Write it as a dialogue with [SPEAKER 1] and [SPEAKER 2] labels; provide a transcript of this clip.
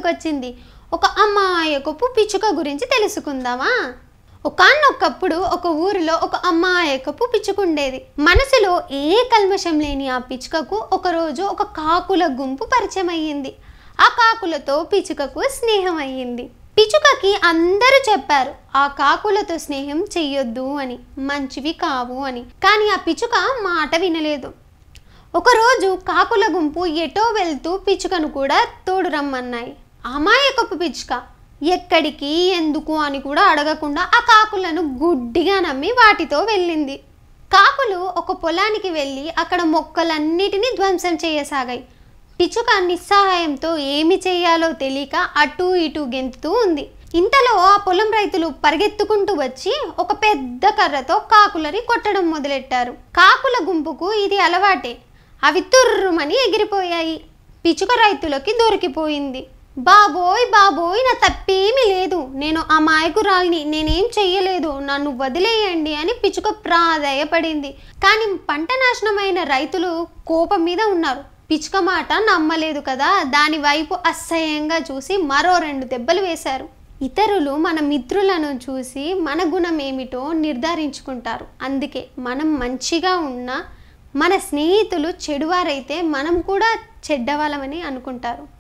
[SPEAKER 1] గుర్తుకొచ్చింది ఒక అమాయకపు పిచ్చుక గురించి తెలుసుకుందామా ఒకానొక్కప్పుడు ఒక ఊరిలో ఒక అమాయకపు పిచ్చుక ఉండేది మనసులో ఏ కల్మషం లేని ఆ పిచ్చుకకు ఒకరోజు ఒక కాకుల గుంపు పరిచయం అయ్యింది ఆ కాకులతో పిచ్చుకకు స్నేహం అయ్యింది పిచ్చుకకి అందరూ చెప్పారు ఆ కాకులతో స్నేహం చెయ్యొద్దు అని మంచివి కావు అని కానీ ఆ పిచ్చుక మాట వినలేదు ఒకరోజు కాకుల గుంపు ఎటో వెళ్తూ పిచ్చుకను కూడా తోడు రమ్మన్నాయి అమాయకపు పిచ్చుక ఎక్కడికి ఎందుకు అని కూడా అడగకుండా ఆ కాకులను గుడ్డిగా నమ్మి వాటితో వెళ్ళింది కాకులు ఒక పొలానికి వెళ్ళి అక్కడ మొక్కలన్నిటినీ ధ్వంసం చేయసాగాయి పిచ్చుక నిస్సహాయంతో ఏమి చేయాలో తెలియక అటు ఇటు గెంతుతూ ఉంది ఇంతలో ఆ పొలం రైతులు పరిగెత్తుకుంటూ వచ్చి ఒక పెద్ద కర్రతో కాకులని కొట్టడం మొదలెట్టారు కాకుల గుంపుకు ఇది అలవాటే అవి తుర్రుమని ఎగిరిపోయాయి పిచ్చుక రైతులకి దొరికిపోయింది బాబోయ్ బాబోయ్ నా తప్పేమీ లేదు నేను అమాయకురాల్ని నేనేం చెయ్యలేదు నన్ను వదిలేయండి అని పిచ్చుక ప్రాధాయపడింది కానీ పంట నాశనమైన రైతులు కోపం మీద ఉన్నారు పిచ్చుక మాట నమ్మలేదు కదా దాని వైపు అసహ్యంగా చూసి మరో రెండు దెబ్బలు వేశారు ఇతరులు మన మిత్రులను చూసి మన గుణం ఏమిటో నిర్ధారించుకుంటారు అందుకే మనం మంచిగా ఉన్నా మన స్నేహితులు చెడువారైతే మనం కూడా చెడ్డవాళ్ళమని అనుకుంటారు